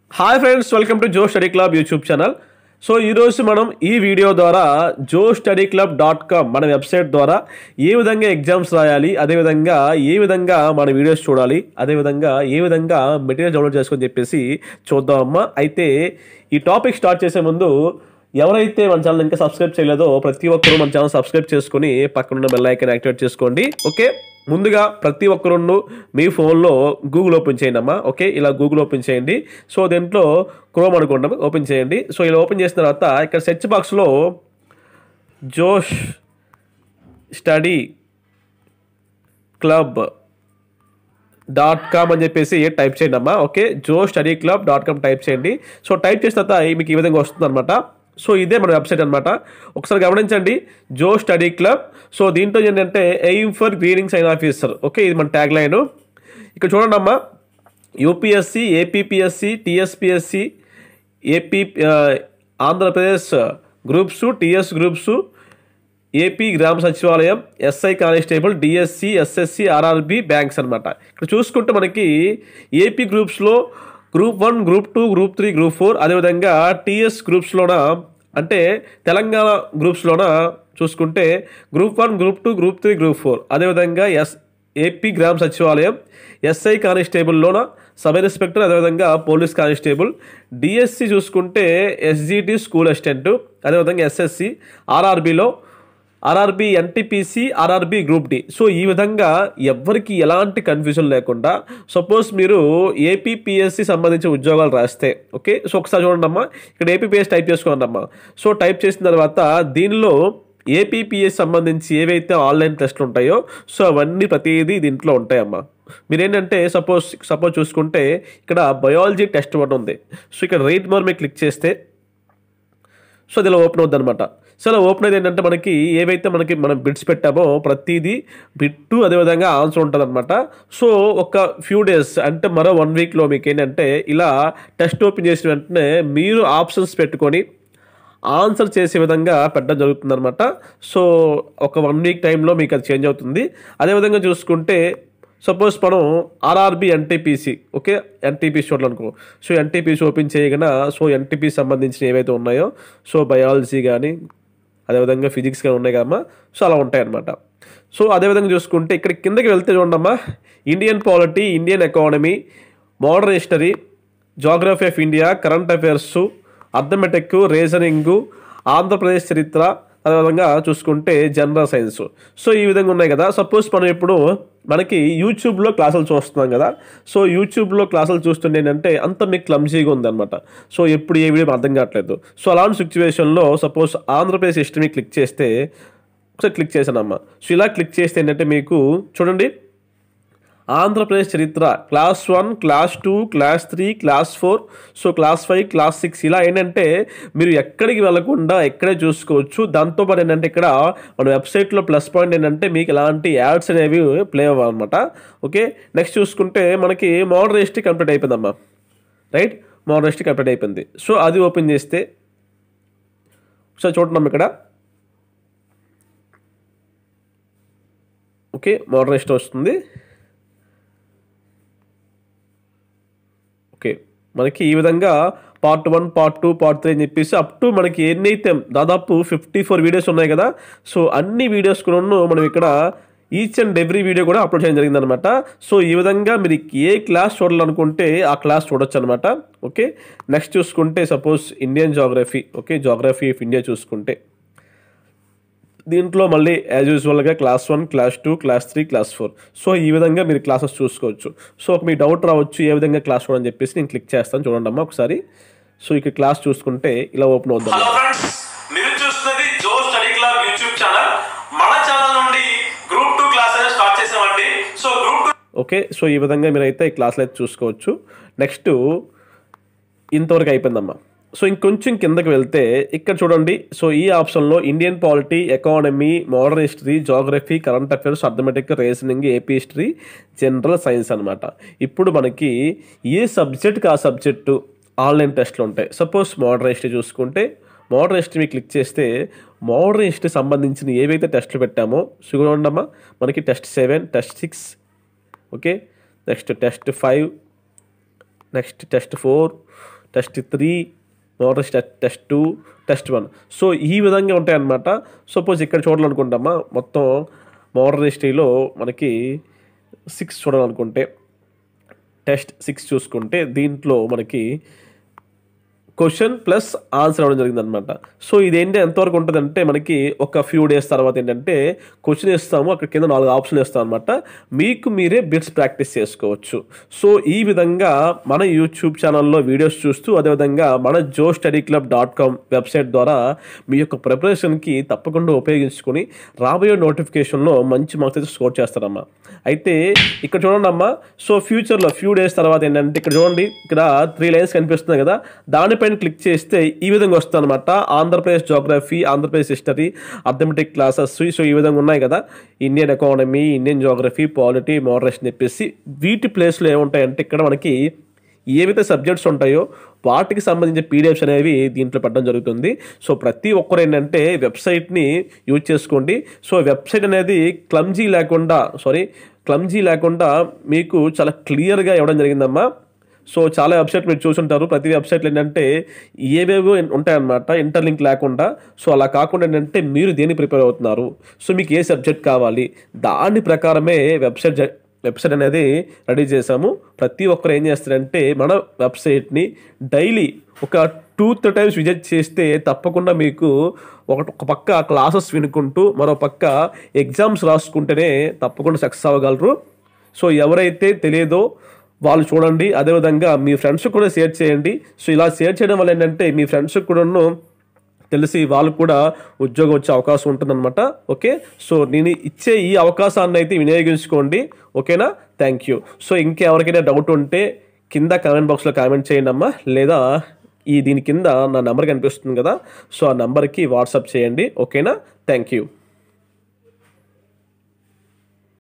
hi friends welcome to Jo study club YouTube channel so ఈరోజు మనం ఈ video ద్వారా Jo study club dot com మన website ద్వారా ఏ విధంగా ఎగ్జామ్స్ రాయాలి అదేవిధంగా ఏ విధంగా మన వీడియోస్ చూడాలి అదేవిధంగా ఏ విధంగా మెటీరియల్ డౌన్లోడ్ చేసుకొని చెప్పేసి చూద్దామమ్మా అయితే ఈ టాపిక్ స్టార్ట్ చేసే ముందు ఎవరైతే మన ఛానల్ ఇంకా సబ్స్క్రైబ్ చేయలేదో ప్రతి ఒక్కరూ మన ఛానల్ సబ్స్క్రైబ్ చేసుకొని పక్కనున్న బెల్ ఐకాన్ యాక్టివేట్ చేసుకోండి ఓకే ముందుగా ప్రతి ఒక్కరును మీ ఫోన్లో గూగుల్ ఓపెన్ చేయండి అమ్మా ఓకే ఇలా గూగుల్ ఓపెన్ చేయండి సో దీంట్లో క్రోమ్ అనుకోండి ఓపెన్ చేయండి సో ఇలా ఓపెన్ చేసిన తర్వాత ఇక్కడ సెర్చ్ బాక్స్లో జోష్ స్టడీ క్లబ్ డాట్ కామ్ అని చెప్పేసి టైప్ చేయండి అమ్మా ఓకే జో study club dot com type చేయండి సో టైప్ చేసిన తర్వాత మీకు ఈ విధంగా వస్తుంది అనమాట సో ఇదే మన వెబ్సైట్ అనమాట ఒకసారి గమనించండి జో స్టడీ క్లబ్ సో దీంట్లో ఏంటంటే ఎయిమ్ ఫర్ గ్రీనింగ్ సైన్ ఆఫీసర్ ఓకే ఇది మన ట్యాగ్ లైన్ ఇక్కడ చూడండి అమ్మా UPSC APPSC TSPSC AP Andhra Pradesh groups TS groups AP Grama Sachivalayam SI constable DSC SSC RRB banks అనమాట ఇక్కడ చూసుకుంటే మనకి ఏపీ గ్రూప్స్లో group one group two group three group four అదేవిధంగా టీఎస్ గ్రూప్స్లోన అంటే తెలంగాణ గ్రూప్స్లోన చూసుకుంటే group one group two group three group four అదేవిధంగా ఎస్ AP Grama Sachivalayam SI కానిస్టేబుల్లోన sub inspector అదేవిధంగా పోలీస్ కానిస్టేబుల్ డిఎస్సి చూసుకుంటే ఎస్జిటి స్కూల్ అసిస్టెంట్ అదేవిధంగా ఎస్ఎస్సి ఆర్ఆర్బిలో RRB NTPC RRB group D so ఈ విధంగా ఎవ్వరికి ఎలాంటి కన్ఫ్యూజన్ లేకుండా సపోజ్ మీరు ఏపీపీఎస్సి సంబంధించిన ఉద్యోగాలు రాస్తే ఓకే సో ఒకసారి చూడండి అమ్మా ఇక్కడ ఏపీపీఎస్ టైప్ చేసుకోండి అమ్మా సో టైప్ చేసిన తర్వాత దీనిలో ఏపీపీఎస్ సంబంధించి ఏవైతే ఆన్లైన్ టెస్ట్లు ఉంటాయో సో అవన్నీ ప్రతిదీ దీంట్లో ఉంటాయమ్మా మీరేంటంటే సపోజ్ సపోజ్ చూసుకుంటే ఇక్కడ బయాలజీ టెస్ట్ ఒకటి ఉంది సో ఇక్కడ రైట్ మోర్ మీద క్లిక్ చేస్తే సో అది ఇలా ఓపెన్ అవుద్ది అనమాట సో ఇలా ఓపెన్ అయితే ఏంటంటే మనకి ఏవైతే మనకి మనం బిట్స్ పెట్టామో ప్రతిదీ బిట్టు అదేవిధంగా ఆన్సర్ ఉంటుంది అనమాట సో ఒక ఫ్యూ డేస్ అంటే మరో వన్ వీక్లో మీకు ఏంటంటే ఇలా టెస్ట్ ఓపెన్ చేసిన వెంటనే మీరు ఆప్షన్స్ పెట్టుకొని ఆన్సర్ చేసే విధంగా పెట్టడం జరుగుతుందన్నమాట సో ఒక వన్ వీక్ టైంలో మీకు అది చేంజ్ అవుతుంది అదేవిధంగా చూసుకుంటే సపోజ్ మనం ఆర్ఆర్బి ఎన్టీపీసీ ఓకే ఎన్టీపీసీ చూడాలనుకో సో ఎన్టీపీసీ ఓపెన్ చేయగానే సో ఎన్టీపీ సంబంధించిన ఏవైతే ఉన్నాయో సో బయాలజీ కానీ అదేవిధంగా ఫిజిక్స్ కానీ ఉన్నాయి కదమ్మా సో అలా ఉంటాయన్నమాట సో అదేవిధంగా చూసుకుంటే ఇక్కడ కిందకి వెళ్తే చూడమ్మా Indian polity Indian economy modern history geography of India current affairs arithmetic reasoning Andhra Pradesh చరిత్ర అదేవిధంగా చూసుకుంటే జనరల్ సైన్స్ సో ఈ విధంగా ఉన్నాయి కదా సపోజ్ మనం ఇప్పుడు మనకి యూట్యూబ్లో క్లాసులు చూస్తున్నాం కదా సో యూట్యూబ్లో క్లాసులు చూస్తుంటే ఏంటంటే అంత మీకు క్లమ్జీగా ఉందన్నమాట సో ఎప్పుడు ఏ వీడియో అర్థం కావట్లేదు సో అలాంటి సిచ్యువేషన్లో సపోజ్ ఆంధ్రప్రదేశ్ హిస్టరీ క్లిక్ చేస్తే ఒకసారి క్లిక్ చేశానమ్మా సో ఇలా క్లిక్ చేస్తే ఏంటంటే మీకు చూడండి ఆంధ్రప్రదేశ్ చరిత్ర class one class two class three class four so class five class six ఇలా ఏంటంటే మీరు ఎక్కడికి వెళ్లకుండా ఎక్కడే చూసుకోవచ్చు దాంతోపాటు ఏంటంటే ఇక్కడ మన వెబ్సైట్లో ప్లస్ పాయింట్ ఏంటంటే మీకు ఎలాంటి యాడ్స్ అనేవి ప్లే అవ్వనమాట ఓకే నెక్స్ట్ చూసుకుంటే మనకి మోడర్ హిస్టరీ కంప్లీట్ అయిపోయిందమ్మా రైట్ మోడర్ హిస్టరీ కంప్లీట్ అయిపోయింది సో అది ఓపెన్ చేస్తే సో చూడండి ఇక్కడ ఓకే మోడర్ హిస్టరీ వస్తుంది ఓకే మనకి ఈ విధంగా part one part two part three అని చెప్పేసి అప్ టు మనకి ఎన్నైతే దాదాపు ఫిఫ్టీ ఫోర్ వీడియోస్ ఉన్నాయి కదా సో అన్ని వీడియోస్ కూడా మనం ఇక్కడ ఈచ్ అండ్ ఎవ్రీ వీడియో కూడా అప్లోడ్ చేయడం జరిగిందనమాట సో ఈ విధంగా మీరు ఏ క్లాస్ చూడాలనుకుంటే ఆ క్లాస్ చూడొచ్చు అనమాట ఓకే నెక్స్ట్ చూసుకుంటే suppose Indian geography okay geography of India చూసుకుంటే దీంట్లో మళ్ళీ యాజ్ యూజువల్గా class one class two class three class four so ఈ విధంగా మీరు క్లాసెస్ చూసుకోవచ్చు సో మీ డౌట్ రావచ్చు ఏ విధంగా క్లాస్ చూడని చెప్పేసి నేను క్లిక్ చేస్తాను చూడండి అమ్మా ఒకసారి సో ఇక్కడ క్లాస్ చూసుకుంటే ఇలా ఓపెన్ అవుతుంది హలో ఫ్రెండ్స్ మీరు చూస్తున్నది Jo study club YouTube channel మన ఛానల్ నుండి గ్రూప్ టూ క్లాస్ అనేది స్టార్ట్ చేసామండి so group two okay so ఈ విధంగా మీరైతే ఈ క్లాసులు అయితే చూసుకోవచ్చు నెక్స్ట్ ఇంతవరకు అయిపోయిందమ్మా సో ఇంకొంచెం కిందకి వెళ్తే ఇక్కడ చూడండి సో ఈ ఆప్షన్లో Indian polity economy modern history geography current affairs arithmetic reasoning AP history general science అనమాట ఇప్పుడు మనకి ఏ సబ్జెక్ట్కి ఆ సబ్జెక్టు ఆన్లైన్ టెస్ట్లు ఉంటాయి సపోజ్ మోడర్న్ హిస్టరీ చూసుకుంటే మోడర్న్ హిస్టరీ క్లిక్ చేస్తే మోడర్న్ హిస్టరీ సంబంధించిన ఏవైతే టెస్ట్లు పెట్టామో చూడండమ్మా మనకి test seven test six okay next test five next test four test three model test test two test one so ఈ విధంగా ఉంటాయి అన్నమాట సపోజ్ ఇక్కడ చూడాలనుకుంటామా మొత్తం మోడల్ హిస్టరీలో మనకి సిక్స్ చూడాలనుకుంటే టెస్ట్ సిక్స్ చూసుకుంటే దీంట్లో మనకి క్వశ్చన్ ప్లస్ ఆన్సర్ అవ్వడం జరిగింది అనమాట సో ఇదేంటి ఎంతవరకు ఉంటుందంటే మనకి ఒక ఫ్యూ డేస్ తర్వాత ఏంటంటే క్వశ్చన్ ఇస్తాము అక్కడ కింద నాలుగు ఆప్షన్లు ఇస్తాం అనమాట మీకు మీరే బిట్స్ ప్రాక్టీస్ చేసుకోవచ్చు సో ఈ విధంగా మన యూట్యూబ్ ఛానల్లో వీడియోస్ చూస్తూ అదేవిధంగా మన Jo study club dot com website ద్వారా మీ యొక్క ప్రిపరేషన్కి తప్పకుండా ఉపయోగించుకొని రాబోయే నోటిఫికేషన్లో మంచి మార్క్స్ అయితే స్కోర్ చేస్తారమ్మా అయితే ఇక్కడ చూడండి అమ్మా సో ఫ్యూచర్లో ఫ్యూ డేస్ తర్వాత ఏంటంటే ఇక్కడ చూడండి ఇక్కడ త్రీ లైన్స్ కనిపిస్తున్నాయి కదా దానిపైన క్లిక్ చేస్తే ఈ విధంగా వస్తుంది అనమాట Andhra Pradesh geography Andhra Pradesh history arithmetic classes so ఈ విధంగా ఉన్నాయి కదా Indian economy Indian geography polity moderation చెప్పేసి వీటి ప్లేస్లో ఏముంటాయంటే ఇక్కడ మనకి ఏవైతే సబ్జెక్ట్స్ ఉంటాయో వాటికి సంబంధించిన పీడిఎఫ్స్ అనేవి దీంట్లో పెట్టడం జరుగుతుంది సో ప్రతి ఒక్కరు ఏంటంటే వెబ్సైట్ని యూజ్ చేసుకోండి సో వెబ్సైట్ అనేది క్లమ్జీ లేకుండా సారీ క్లమ్జీ లేకుండా మీకు చాలా క్లియర్గా ఇవ్వడం జరిగిందమ్మా సో చాలా వెబ్సైట్ మీరు చూసుంటారు ప్రతి వెబ్సైట్లో ఏంటంటే ఏవేవో ఉంటాయన్నమాట ఇంటర్లింక్ లేకుండా సో అలా కాకుండా ఏంటంటే మీరు దేనికి ప్రిపేర్ అవుతున్నారు సో మీకు ఏ సబ్జెక్ట్ కావాలి దాని ప్రకారమే వెబ్సైట్ జ- వెబ్సైట్ అనేది రెడీ చేసాము ప్రతి ఒక్కరు ఏం చేస్తారంటే మన వెబ్సైట్ని డైలీ ఒక టూ త్రీ టైమ్స్ విజిట్ చేస్తే తప్పకుండా మీకు ఒక ఒక పక్క క్లాసెస్ వినుకుంటూ మరో పక్క ఎగ్జామ్స్ రాసుకుంటేనే తప్పకుండా సక్సెస్ అవ్వగలరు సో ఎవరైతే తెలియదో వాళ్ళు చూడండి అదేవిధంగా మీ ఫ్రెండ్స్కి కూడా షేర్ చేయండి సో ఇలా షేర్ చేయడం వల్ల ఏంటంటే మీ ఫ్రెండ్స్కి కూడాను తెలిసి వాళ్ళకు కూడా ఉద్యోగం వచ్చే అవకాశం ఉంటుందన్నమాట ఓకే సో నేను ఇచ్చే ఈ అవకాశాన్ని అయితే వినియోగించుకోండి ఓకేనా థ్యాంక్ యూ సో ఇంకెవరికైనా డౌట్ ఉంటే కింద కామెంట్ బాక్స్లో కామెంట్ చేయండి అమ్మా లేదా ఈ దీని కింద నా నెంబర్ కనిపిస్తుంది కదా సో ఆ నెంబర్కి వాట్సాప్ చేయండి ఓకేనా థ్యాంక్ యూ